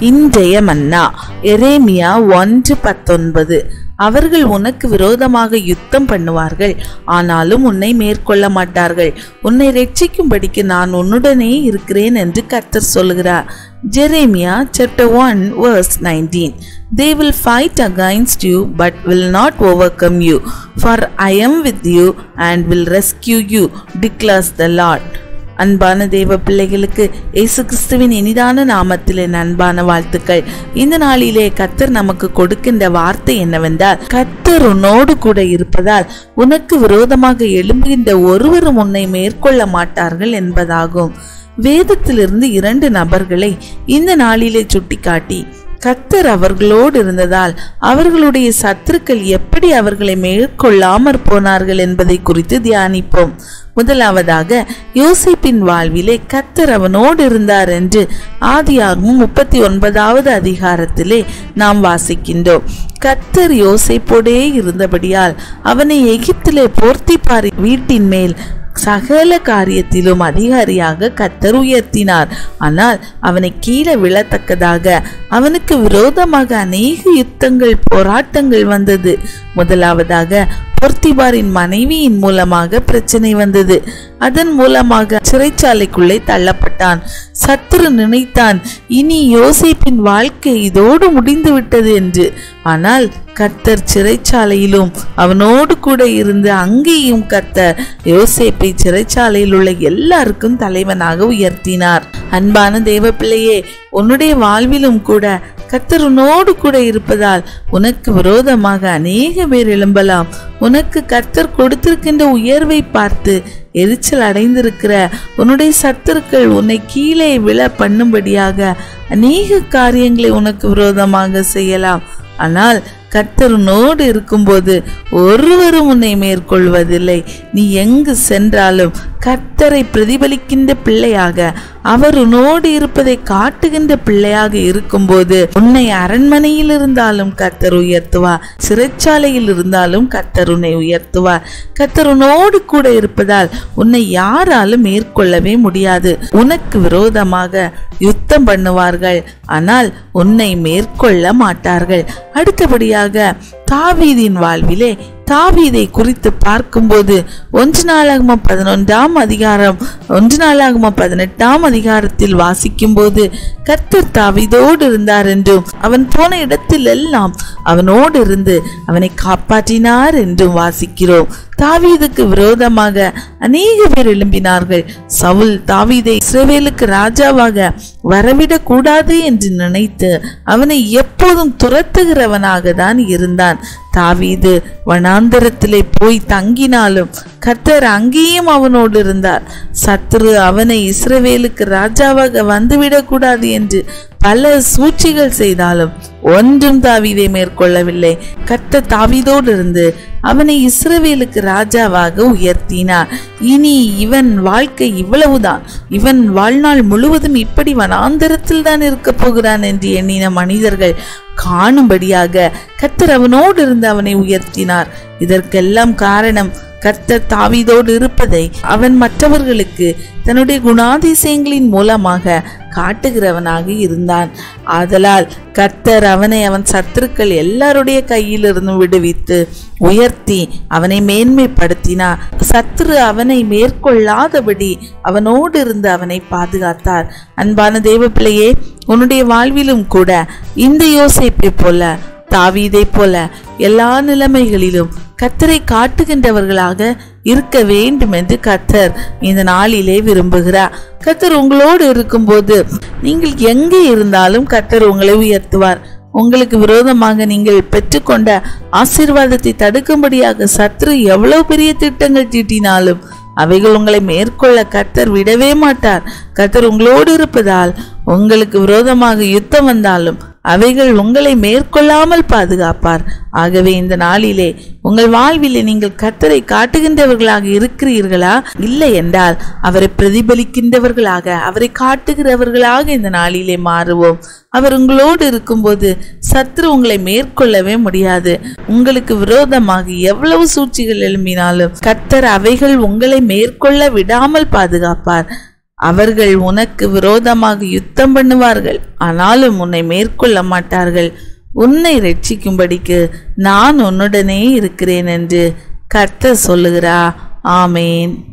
இன்றைய மன்னா எரேமியா ஒன்று பத்தொன்பது அவர்கள் உனக்கு விரோதமாக யுத்தம் பண்ணுவார்கள் ஆனாலும் உன்னை மேற்கொள்ள மாட்டார்கள் உன்னை ரட்சிக்கும்படிக்கு நான் உன்னுடனே இருக்கிறேன் என்று கர்த்தர் சொல்கிறார் Jeremiah chapter one verse 19 They will fight against you but will not overcome you for I am with you and will rescue you declares the Lord அன்பான தேவ பிள்ளைகளுக்கு இயேசு கிறிஸ்துவின் இனிதான நாமத்தில் என் அன்பான வாழ்த்துக்கள் இந்த நாளிலே கத்தர் நமக்கு கொடுக்கின்ற வார்த்தை என்னவென்றால் கத்தர் உன்னோடு கூட இருப்பதால் உனக்கு விரோதமாக எழும்புகின்ற ஒருவரும் உன்னை மேற்கொள்ள மாட்டார்கள் என்பதாகும் வேதத்திலிருந்து இரண்டு நபர்களை இந்த நாளிலே சுட்டிக்காட்டி கத்தர் அவர்களோடு இருந்ததால் அவர்களுடைய சத்துருக்கள் எப்படி அவர்களை மேற்கொள்ளாமற் போனார்கள் என்பதை குறித்து தியானிப்போம் முதலாவதாக யோசிப்பின் வாழ்விலே கத்தர் அவனோடு இருந்தார் என்று ஆதியாகமும் முப்பத்தி ஒன்பதாவது அதிகாரத்திலே நாம் வாசிக்கின்றோம் கத்தர் யோசைப்போடே இருந்தபடியால் அவனை எகிப்திலே போர்த்திப்பாரி வீட்டின் மேல் சகல காரியத்திலும் அதிகாரியாக கத்தர் உயர்த்தினார் ஆனால் அவனை கீழே விழத்தக்கதாக அவனுக்கு விரோதமாக அநேக யுத்தங்கள் போராட்டங்கள் வந்தது முதலாவதாக பொர்த்திபாரின் மனைவியின் மூலமாக பிரச்சனை வந்தது அதன் மூலமாக சிறைச்சாலைக்குள்ளே தள்ளப்பட்டான் சத்துரு நினைத்தான் இனி யோசேப்பின் வாழ்க்கை இதோடு முடிந்து விட்டது என்று ஆனால் கர்த்தர் சிறைச்சாலையிலும் அவனோடு கூட இருந்து அங்கேயும் கர்த்தர் யோசேப்பை சிறைச்சாலையில் உள்ள எல்லாருக்கும் தலைவனாக உயர்த்தினார் அன்பான தேவ பிள்ளையே உன்னுடைய வாழ்விலும் கூட கர்த்தர் உன்னோடு கூட இருப்பதால் உனக்கு விரோதமாக அநேக பேர் எழும்பலாம் உனக்கு கர்த்தர் கொடுத்திருக்கின்ற உயர்வை பார்த்து எரிச்சல் அடைந்திருக்கிற உன்னுடைய சத்துருக்கள் உன்னை கீழே விழ பண்ணும்படியாக அநேக காரியங்களை உனக்கு விரோதமாக செய்யலாம் ஆனால் கர்த்தர் உன்னோடு இருக்கும்போது ஒருவரும் உன்னை மேற்கொள்வதில்லை நீ எங்கு சென்றாலும் கர்த்தரை பிரதிபலிக்கின்ற பிள்ளையாக அவர் உன்னோடு இருப்பதை காட்டுகின்ற பிள்ளையாக இருக்கும்போது உன்னை அரண்மனையில் இருந்தாலும் கர்த்தர் உயர்த்துவார் சிறைச்சாலையில் இருந்தாலும் கர்த்தர் உன்னை உயர்த்துவார் கர்த்தர் உன்னோடு கூட இருப்பதால் உன்னை யாராலும் மேற்கொள்ளவே முடியாது உனக்கு விரோதமாக யுத்தம் பண்ணுவார்கள் ஆனால் உன்னை மேற்கொள்ள மாட்டார்கள் அடுத்தபடியாக தாவீதின் வாழ்விலே தாவீதை குறித்து பார்க்கும்போது ஒன்று நாளாகம பதினொன்றாம் அதிகாரம் ஒன்று நாளாகம பதினெட்டாம் அதிகாரத்தில் வாசிக்கும்போது கர்த்தர் தாவீதோடு இருந்தார் என்றும் அவன் போன இடத்தில் எல்லாம் அவனோடு இருந்து அவனை காப்பாற்றினார் என்றும் வாசிக்கிறோம் தாவீதுக்கு விரோதமாக அநேக பேர் எழும்பினார்கள் சவுல் தாவீதை இஸ்ரவேலுக்கு ராஜாவாக வரவிடக் கூடாது என்று நினைத்து அவனை எப்போதும் துரத்துகிறவனாக தான் இருந்தான் தாவீது வனாந்தரத்திலே போய் தங்கினாலும் கர்த்தர் அங்கேயும் அவனோடு இருந்தார் சத்ரு அவனை இஸ்ரவேலுக்கு ராஜாவாக வந்துவிடக்கூடாது என்று பல சூழ்ச்சிகள் செய்தாலும் ஒன்றும் தாவீதை மேற்கொள்ளவில்லை கர்த்தர் தாவீதோடு இருந்து அவனை இஸ்ரவேலுக்கு ராஜாவாக உயர்த்தினார் இனி இவன் வாழ்க்கை இவ்வளவுதான் இவன் வாழ்நாள் முழுவதும் இப்படி வனாந்தரத்தில் தான் இருக்க போகிறான் என்று எண்ணின மனிதர்கள் காணும்படியாக கர்த்தர் அவனோடு இருந்து அவனை உயர்த்தினார் இதற்கெல்லாம் காரணம் கர்த்தர் தாவீதோடு இருப்பதை அவன் மற்றவர்களுக்கு தன்னுடைய குணாதிசயங்களின் மூலமாக காட்டுகிறவனாக இருந்தான் ஆதலால் கர்த்தர் அவனை அவன் சத்துருக்கள் எல்லாருடைய கையிலிருந்து விடுவித்து உயர்த்தி அவனை மேன்மைப்படுத்தினார் சத்துரு அவனை மேற்கொள்ளாதபடி அவனோடு இருந்து அவனை பாதுகாத்தார் அன்பான தேவ பிள்ளையே உன்னுடைய வாழ்விலும் கூட இந்த யோசேப்பை போல தாவீதை போல எல்லா நிலைமைகளிலும் கத்தரை காட்டுகின்றவர்களாக இருக்க வேண்டும் என்று கத்தர் இந்த நாளிலே விரும்புகிறார் கத்தர் உங்களோடு இருக்கும்போது நீங்கள் எங்கே இருந்தாலும் கத்தர் உங்களை உயர்த்துவார் உங்களுக்கு விரோதமாக நீங்கள் பெற்றுக்கொண்ட ஆசீர்வாதத்தை தடுக்கும்படியாக சத்ரு எவ்வளவு பெரிய திட்டங்கள் தீட்டினாலும் அவைகள் உங்களை மேற்கொள்ள கர்த்தர் விடவே மாட்டார் கர்த்தர் உங்களோடு இருப்பதால் உங்களுக்கு விரோதமாக யுத்தம் வந்தாலும் அவைகள் உங்களை மேற்கொள்ளாமல் பாதுகாப்பார் ஆகவே இந்த நாளிலே உங்கள் வாழ்விலே நீங்கள் கர்த்தரை காட்டுகின்றவர்களாக இருக்கிறீர்களா இல்லை என்றால் அவரை பிரதிபலிக்கின்றவர்களாக அவரை காட்டுகிறவர்களாக இந்த நாளிலே மாறுவோம் அவர் உங்களோடு இருக்கும்போது சத்ரு உங்களை மேற்கொள்ளவே முடியாது உங்களுக்கு விரோதமாக எவ்வளவு சூழ்ச்சிகள் எழும்பினாலும் கர்த்தர் அவைகள் உங்களை மேற்கொள்ள விடாமல் பாதுகாப்பார் அவர்கள் உனக்கு விரோதமாக யுத்தம் பண்ணுவார்கள் ஆனாலும் உன்னை மேற்கொள்ள மாட்டார்கள் உன்னை ரட்சிக்கும்படிக்கு நான் உன்னுடனே இருக்கிறேன் என்று கர்த்தர் சொல்லுகிறா ஆமேன்